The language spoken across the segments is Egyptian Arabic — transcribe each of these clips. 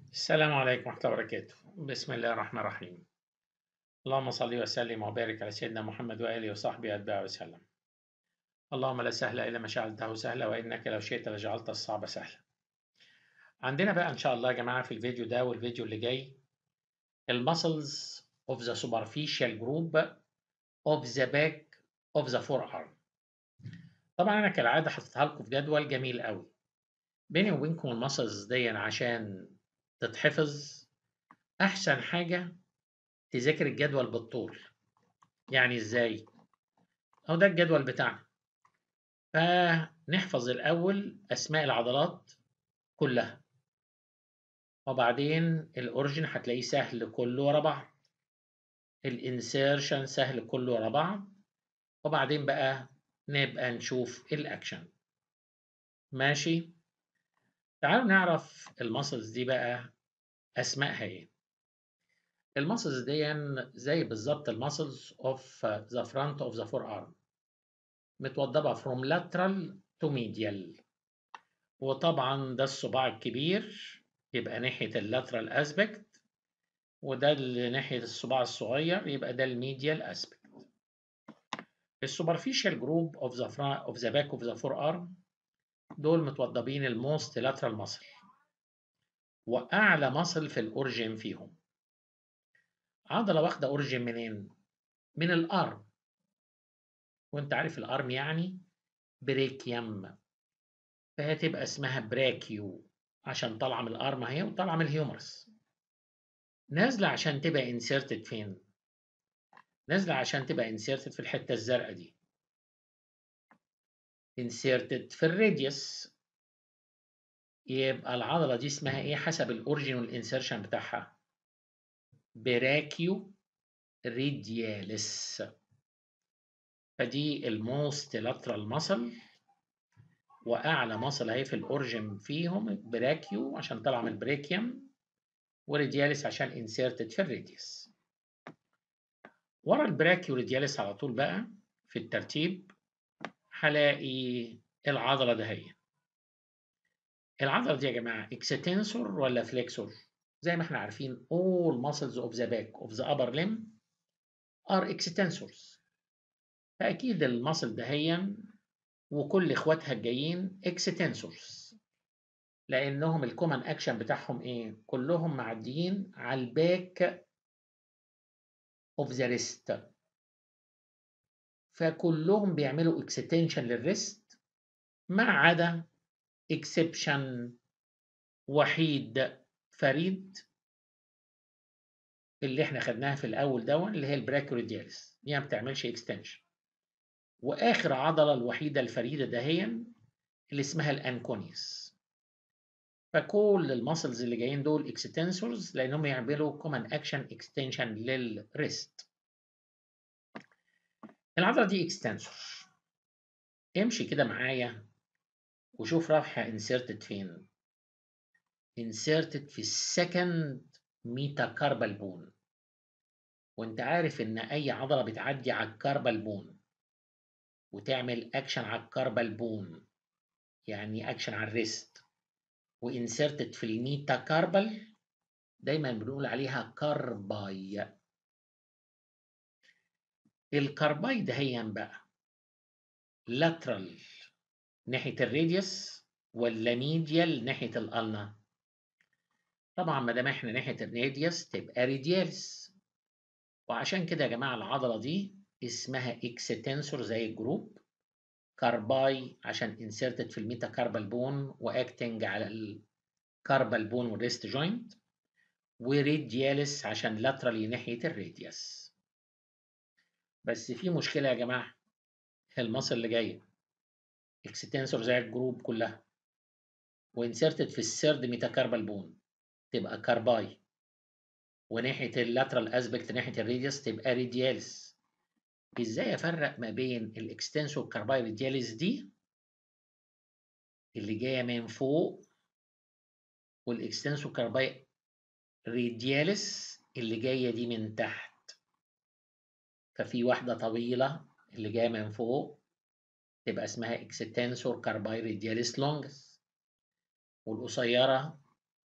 السلام عليكم ورحمة الله وبركاته بسم الله الرحمن الرحيم اللهم صل وسلم وبارك على سيدنا محمد وآله وصحبه أتباعه وسلم اللهم لا سهل إلا ما جعلته سهلا وإنك لو شئت لجعلت الصعب سهلا عندنا بقى إن شاء الله يا جماعة في الفيديو ده والفيديو اللي جاي المسلز of the superficial group of the back of the forearm طبعا أنا كالعادة حطيتها لكم في جدول جميل قوي بيني وبينكم المسلز دي عشان تتحفظ أحسن حاجة تذاكر الجدول بالطول يعني إزاي؟ أهو ده الجدول بتاعنا فنحفظ الأول أسماء العضلات كلها وبعدين الأوريجين هتلاقيه سهل كله ورا بعض الانسيرشن سهل كله ورا بعض وبعدين بقى نبقى نشوف الأكشن ماشي تعالوا نعرف المسلز دي بقى اسمائها ايه المسلز دي زي بالظبط المسلز اوف ذا فرونت اوف ذا فور ارم متوضبه from lateral to medial وطبعا ده الصباع الكبير يبقى ناحيه اللاترال اسبكت وده اللي ناحيه الصباع الصغير يبقى ده الميديال اسبكت السوبرفيشال جروب اوف ذا اوف ذا باك اوف ذا فور ارم دول متوضبين الموست لاترال ماسل واعلى ماسل في الاورجين فيهم عضله واخده اورجين منين من الارم وانت عارف الارم يعني بريكيم فهي تبقى اسمها براكيو عشان طالعه من الارم اهي وطالعه من الهيومرس نازله عشان تبقى انسيرتد فين نازله عشان تبقى انسيرتد في الحته الزرقاء دي inserted في الراديوس يبقى العضلة دي اسمها ايه حسب الاوريجين والانسرشن بتاعها براكيو ريدياليس فدي الموست لاترال ماسل واعلى ماسل اهي في الاوريجين فيهم براكيو عشان طالعه من البريكيوم وريدياليس عشان انسيرتد في الراديوس ورا البراكيو ريدياليس على طول بقى في الترتيب هلاقي العضله دهية العضله دي يا جماعه اكستنسور ولا فليكسور زي ما احنا عارفين all muscles of the back of the upper limb are extensors فاكيد المصل دهيا وكل اخواتها الجايين extensors لانهم الكومن اكشن بتاعهم ايه كلهم معديين على الباك of the wrist فكلهم بيعملوا اكستنشن للريست ما عدا اكسبشن وحيد فريد اللي احنا خدناها في الاول دون اللي هي البراكيوريدياليس دي ما بتعملش اكستنشن واخر عضله الوحيده الفريده دهيا اللي اسمها الانكونيس فكل المسلز اللي جايين دول اكستنسورز لانهم يعملوا كومن اكشن اكستنشن للريست العضلة دي اكستنسور امشي كده معايا وشوف رايحة انسيرتد فين انسيرتد في السكند ميتاكاربال بون وانت عارف ان اي عضلة بتعدي على الكاربال بون وتعمل اكشن على الكاربال بون يعني اكشن على الريست وانسيرتد في الميتاكاربال دايما بنقول عليها كارباي الكرباي دهيا بقى لاترال ناحية الراديوس ولا ميديال ناحية الألنا طبعا ما دام احنا ناحية الراديوس تبقى ريديالس وعشان كده يا جماعة العضلة دي اسمها اكستنسور زي الجروب كارباي عشان انسرتد في الميتاكاربال بون واكتنج على الكاربال بون والريست جوينت وريديالس عشان لاترالي ناحية الراديوس بس في مشكلة يا جماعة المصل اللي جاية اكستنسور زي الجروب كلها وانسرتد في السيرد ميتاكاربال بون تبقى كارباي وناحية اللاترال اسبكت ناحية الراديوس تبقى ريدياليس ازاي افرق ما بين الاكستنسور كارباي ريدياليس دي اللي جاية من فوق والاكستنسور كارباي ريدياليس اللي جاية دي من تحت ففي واحدة طويلة اللي جاية من فوق تبقى اسمها اكستنسور كارباي ريدياليس لونجس والقصيرة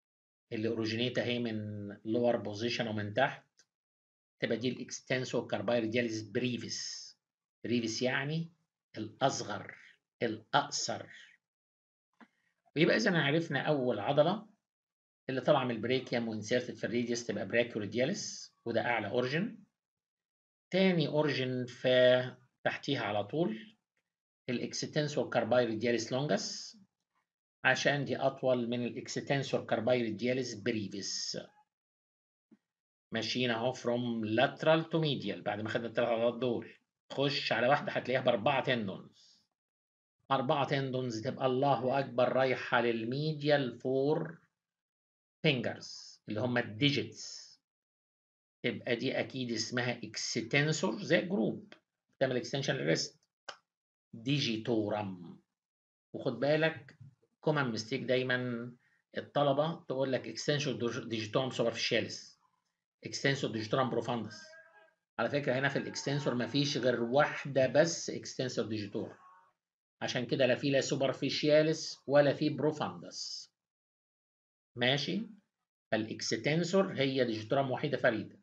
اللي اوريجينيت اهي من لور بوزيشن ومن تحت تبقى دي الاكستنسور كاربايريدياليس بريفيس بريفيس يعني الاصغر الاقصر ويبقى اذا عرفنا اول عضله اللي طالعه من البريكيوم وانسيرتد في الريديوس تبقى براكيوريدياليس وده اعلى اورجن تاني اورجن في تحتيها على طول الاكستنسور كاربايريدياليس لونجس عشان دي اطول من الاكستنسور كاربايريدياليس بريفيس ماشيين اهو فروم لاترال تو ميديال بعد ما خدنا الثلاث عضلات دول خش على واحده هتلاقيها باربعه تندونز اربعه تندونز تبقى الله اكبر رايحه للميديال فور فينجرز اللي هم الديجيتس تبقى دي اكيد اسمها اكستنسور زي جروب تعمل اكستنشن للريست ديجيتورم وخد بالك كومن ميستيك دايما الطلبه تقول لك اكستنشن ديجيتورم سوبرفيشاليس اكستنسور ديجيتورم بروفاندس على فكره هنا في الاكستنسور مفيش غير واحده بس اكستنسور ديجيتور عشان كده لا في لا سوبرفيشاليس ولا في بروفاندس ماشي فالاكستنسور هي ديجيتورم وحيده فريده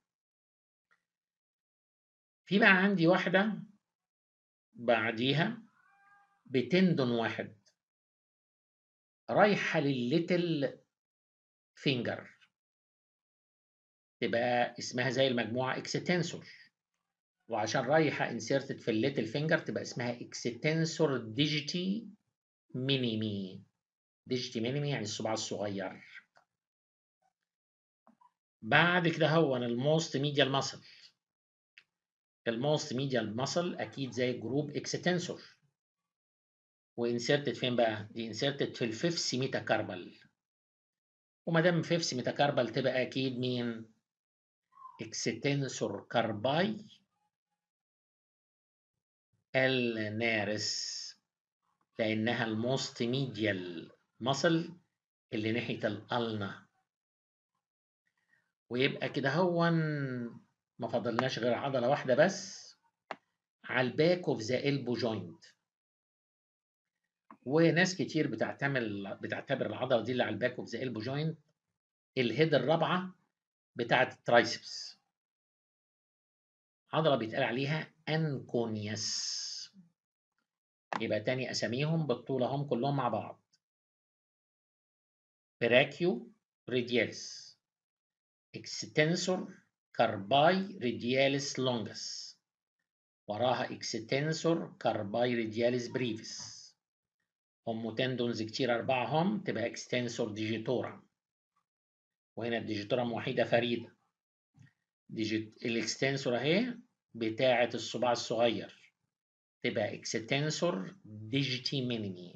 في بقى عندي واحده بعديها بتندون واحد رايحه للليتل فينجر تبقى اسمها زي المجموعه اكستنسور وعشان رايحه انسيرتد في الليتل فينجر تبقى اسمها اكستنسور ديجيتي مينيمي ديجيتي مينيمي يعني الصباع الصغير بعد كده هو الموست ميديال ماسل الموست ميديال ماسل اكيد زي جروب اكستنسور وانسيرتد فين بقى دي انسيرتد في الفيفث ميتاكاربال وما دام فيفث ميتاكاربال تبقى اكيد مين اكستنسور كارباي النارس لانها الموست ميديال ماسل اللي ناحيه الالنا ويبقى كده هو ما فضلناش غير عضله واحده بس على الباك اوف ذا البو جوينت وناس كتير بتعتمل بتعتبر العضله دي اللي على الباك اوف ذا البو جوينت الهيد الرابعه بتاعه الترايسبس عضله بيتقال عليها انكونياس يبقى تاني اساميهم بالطول هم كلهم مع بعض براكيو ريدياليس اكستنسور كارباي ريدياليس لونجس وراها اكستنسور كارباي ريدياليس بريفيس هم تندونز كتير أربعة هم تبقى اكستنسور ديجيتورا وهنا الديجيتورم وحيدة فريدة ديجيت الاكستنسور اهي بتاعة الصباع الصغير تبقى اكستنسور ديجيتي مينيمي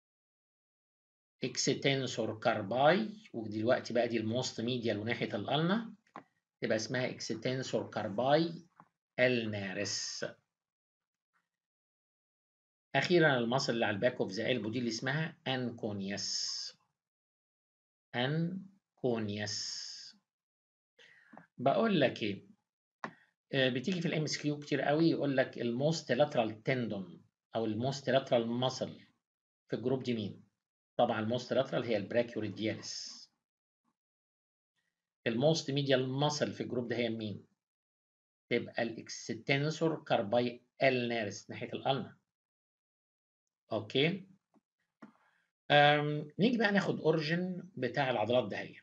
اكستنسور كارباي ودلوقتي بقى دي الموست ميديال وناحية الألنا تبقى اسمها اكستنسور كارباي النارس أخيرا المصل اللي على الباك اوف ذا البو دي اللي اسمها انكونياس انكونياس بقول لك ايه بتيجي في الام اس كيو كتير قوي يقول لك الموست لاترال تندون او الموست لاترال ماسل في الجروب دي مين طبعا الموست لاترال هي البراكيوريدياليس الموست ميديال ماسل في الجروب ده هي مين تبقى الاكستنسور كارباي النارس ناحيه الالنا اوكي أم نيجي بقى ناخد اوريجن بتاع العضلات دهية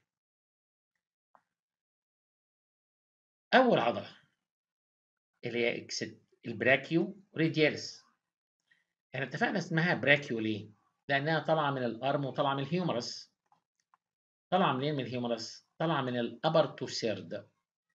اول عضله اللي هي اكست البراكيو ريدياليس احنا اتفقنا اسمها براكيو ليه لانها طالعه من الارم وطالعه من الهيومرس طالعه منين من الهيومرس طالعه من الابر تو سيرد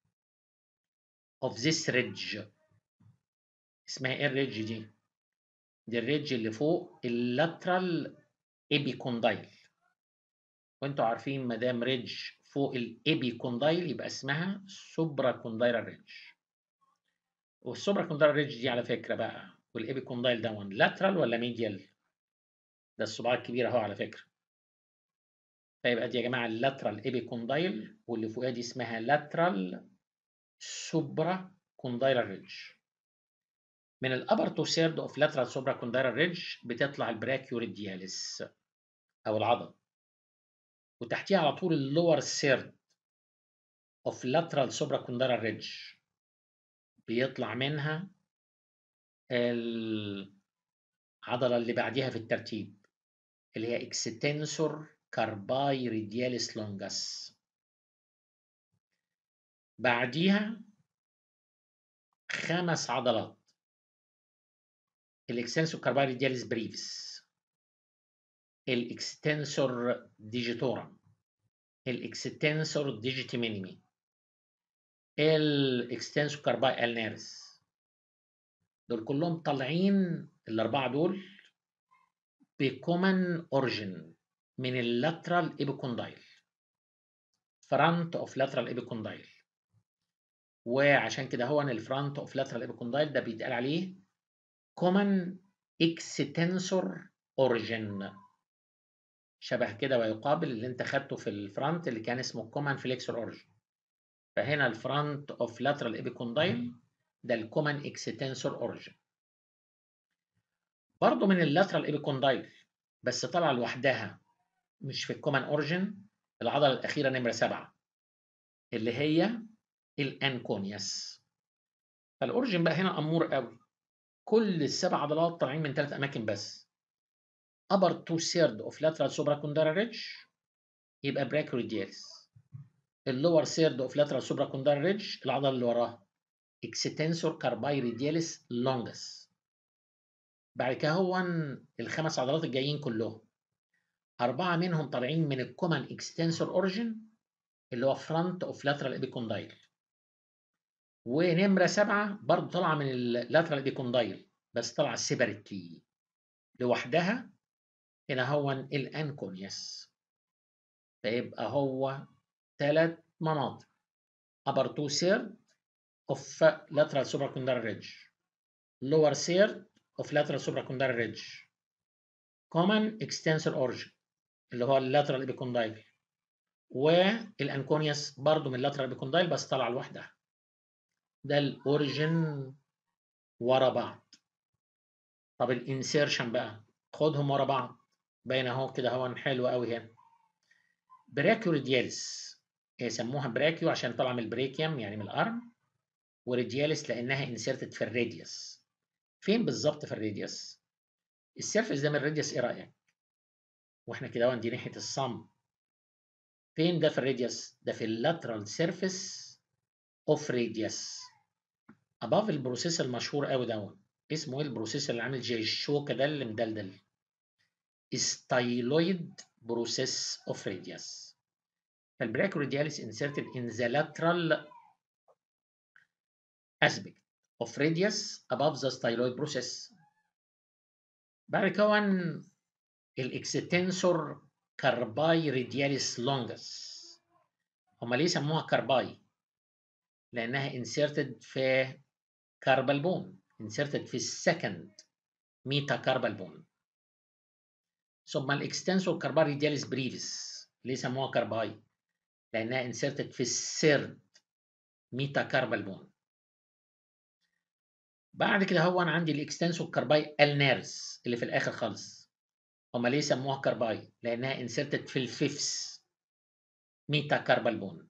of this ridge اسمها ايه الريدج دي دي الريدج اللي فوق اللاترال ايبيكوندايل وانتوا عارفين ما دام ريدج فوق الايبيكوندايل يبقى اسمها سوبرا كوندايرال ريدج والسوبرا كوندايرال ريدج دي على فكره بقى والايبيكوندايل ده لاترال ولا ميديال ده الصباع الكبير اهو على فكره فيبقى دي يا جماعه اللاترال ايبيكوندايل واللي فوقها دي اسمها لاترال سوبرا كوندايرال ريدج من الابر تو سيرد اوف لاترال سوبرا كوندايرال ريدج بتطلع البراكيوريدياليس او العضل وتحتيها على طول اللور سيرد اوف لاترال سوبراكوندرال ريدج بيطلع منها العضله اللي بعديها في الترتيب اللي هي اكستنسور كارباي ريدياليس لونجاس بعديها خمس عضلات الاكستنسور كارباي ريدياليس بريفس الاكستنسور ديجيتورم الاكستنسور ديجيتي مينيمي الاكستنسور كارباي النيرس دول كلهم طالعين الاربعه دول بكومن اوريجين من اللاترال ايبيكوندايل فرونت اوف لاترال ايبيكوندايل وعشان كده هو الفرونت اوف لاترال ايبيكوندايل ده بيتقال عليه كومن اكستنسور اوريجين شبه كده ويقابل اللي انت خدته في الفرونت اللي كان اسمه كومن فليكسور اوريجين فهنا الفرونت اوف لاترال ايبيكوندايل ده الكومن اكستنسور اوريجين برضه من اللاترال ايبيكوندايل بس طالعه لوحدها مش في الكومن اوريجين العضله الاخيره نمره سبعه اللي هي الانكونياس فالاوريجين بقى هنا امور قوي كل السبع عضلات طالعين من ثلاث اماكن بس upper two third of lateral supracondylar ridge يبقى brachioidealis اللور third of lateral supracondylar ridge العضله اللي وراها extensor carpi radialis longus بعد كده هو الخمس عضلات الجايين كلهم أربعة منهم طالعين من الكومن اكستنسور اوريجين اللي هو فرونت اوف لاترال ابيكوندايل ونمرة سبعة برضه طالعة من اللاترال ابيكوندايل بس طالعة سيبريتلي لوحدها هنا هو الانكونياس فيبقى هو ثلاث مناطق upper two third of lateral supracondylar ridge lower third of lateral supracondylar ridge common extensor origin اللي هو اللاترال ابيكوندايل والانكونياس برضو من اللاترال ابيكوندايل بس طالعه لوحدها ده الاوريجن ورا بعض طب الانسيرشن بقى خدهم ورا بعض باين اهو كده هو حلو قوي هنا براكيو ريدياليس يسموها براكيو عشان طالعه من البريكيوم يعني من الارم وريدياليس لانها انسيرتد في الراديوس فين بالظبط في الراديوس السيرفس ده من الراديوس ايه رايك واحنا كده دي ناحيه الصم فين ده في الراديوس ده في اللاترال سيرفيس اوف راديوس اباف البروسيس المشهور قوي ده اسمه ايه البروسيس اللي عامل زي الشوكه ده اللي مدلدل styloid process of radius. فالبراكيورadialis inserted in the lateral aspect of radius above the styloid process. بعد كون الاكستنسور كارباي رادياليس لونجس هما ليه سموها كارباي؟ لأنها inserted في كاربال بون inserted في السكند ميتا كاربال بون ثم الاكستنسور كارباي ريدياليس بريفيس ليه سموها كارباي؟ لأنها انسرتد في السيرد ميتا كاربال بون بعد كده هو أنا عندي الاكستنسور كارباي النيرس اللي في الآخر خالص هما ليه سموها كارباي؟ لأنها انسرتد في الفيفس ميتا كاربال بون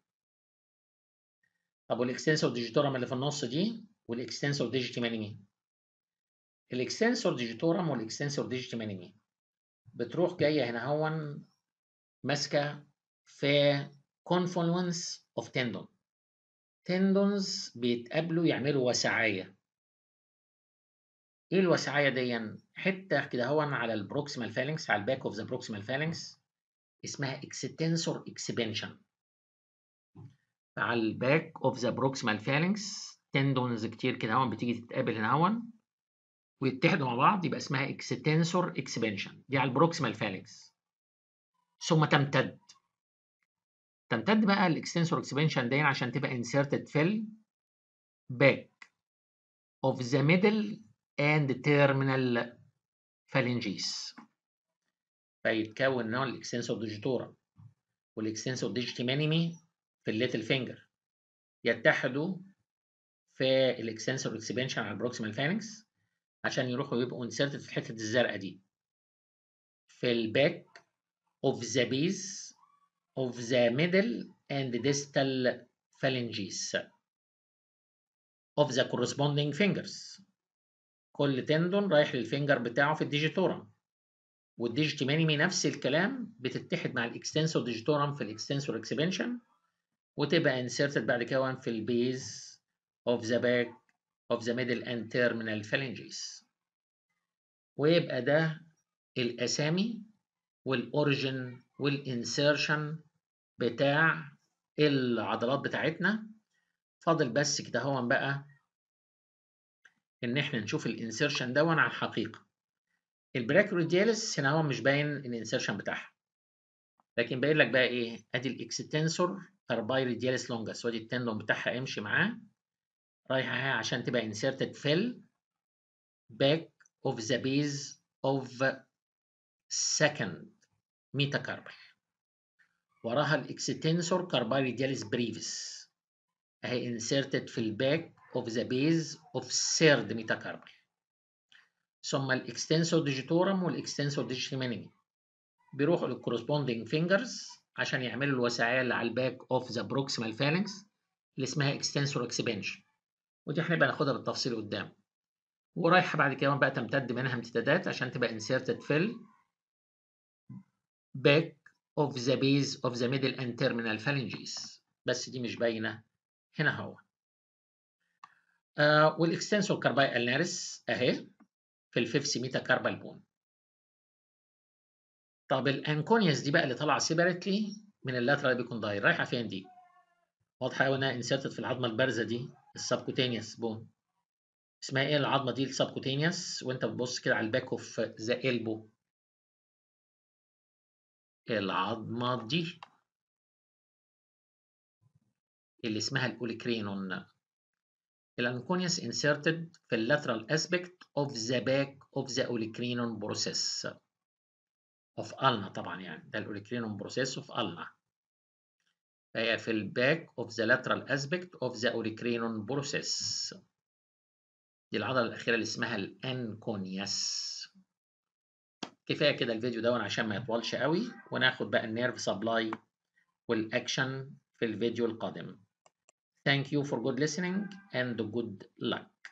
طب والاكستنسور ديجيتورم اللي في النص دي والاكستنسور ديجيتي مانيمي الاكستنسور ديجيتورم والاكستنسور ديجيتي مانيمي بتروح جايه هنا هون ماسكه في confluence of tendon tendons بيتقابلوا يعملوا وسعايه ايه الوسعايه دي حته كده هون على البروكسيمال فالنكس على الباك اوف ذا بروكسيمال فالنكس اسمها extensor expansion على الباك اوف ذا بروكسيمال فالنكس تندونز كتير كده هون بتيجي تتقابل هنا هون ويتحدوا مع بعض يبقى اسمها اكستنسور اكسبانشن دي على البروكسيمال فالنكس ثم تمتد تمتد بقى الاكستنسور اكسبانشن دي عشان تبقى انسرتد في الباك اوف ذا ميدل اند تيرمينال فالنجيس فيتكون نوع الاكستنسور ديجيتورا والاكستنسور ديجيتي مانيمي في الليتل فينجر يتحدوا في الاكستنسور اكسبانشن على البروكسيمال فالنكس عشان يروحوا يبقوا انسرتد في الحته الزرقاء دي في الباك اوف ذا بيز of the middle and distal phalanges of the corresponding fingers كل تندون رايح للفينجر بتاعه في الديجيتورم والديجيتي مينيمي نفس الكلام بتتحد مع الاكستنسور ديجيتورم في الاكستنسور اكسبنشن وتبقى انسرتد بعد كده في البيز of the back of the middle and terminal phalanges ويبقى ده الاسامي والاوريجن والانسيرشن بتاع العضلات بتاعتنا فاضل بس كده هو بقى ان احنا نشوف الانسيرشن دون على الحقيقه البراكيوريدياليس هنا هو مش باين الانسيرشن بتاعها لكن باين لك بقى ايه ادي الاكستنسور كاربايريدياليس لونجس وادي التندون بتاعها امشي معاه رايحه اهي عشان تبقى انسيرتد في back of the base of second metacarpal وراها الاكستنسور كاربايريدياليس بريفيس اهي انسيرتد في الباك of the base of third metacarpal ثم الاكستنسور ديجيتورم والاكستنسور ديجيتيمينيمي بيروحوا للكورسبوندينج فينجرز عشان يعملوا الوسعيه اللي على الباك اوف ذا بروكسيمال فالنكس اللي اسمها اكستنسور اكسبنشن ودي احنا بقى ناخدها بالتفصيل قدام ورايحه بعد كده بقى تمتد منها امتدادات عشان تبقى انسيرتد في ال back of the base of the middle and terminal phalanges بس دي مش باينه هنا هو آه والاكستنسور كارباي النارس اهي في الفيفث ميتا كاربال بون طب الانكونياس دي بقى اللي طالعه سيبريتلي من اللاترال بيكوندايل رايحه فين دي؟ واضحه قوي انها انسرتد في العظمه البارزه دي السبكوتينيوس بون اسمها ايه العظمه دي السبكوتينيوس وانت بتبص كده على الباك اوف ذا البو العظمه دي اللي اسمها الاوليكرينون الانكونيوس inserted في اللاترال aspect of the back of the olecranon process of ulna طبعا يعني ده الاوليكرينون process of ulna فهي في الباك of the lateral aspect of the olecranon process دي العضلة الأخيرة اللي اسمها الانكونيوس كفاية كده الفيديو ده عشان ما يطولش قوي وناخد بقى النيرف سبلاي والأكشن في الفيديو القادم Thank you for good listening and good luck.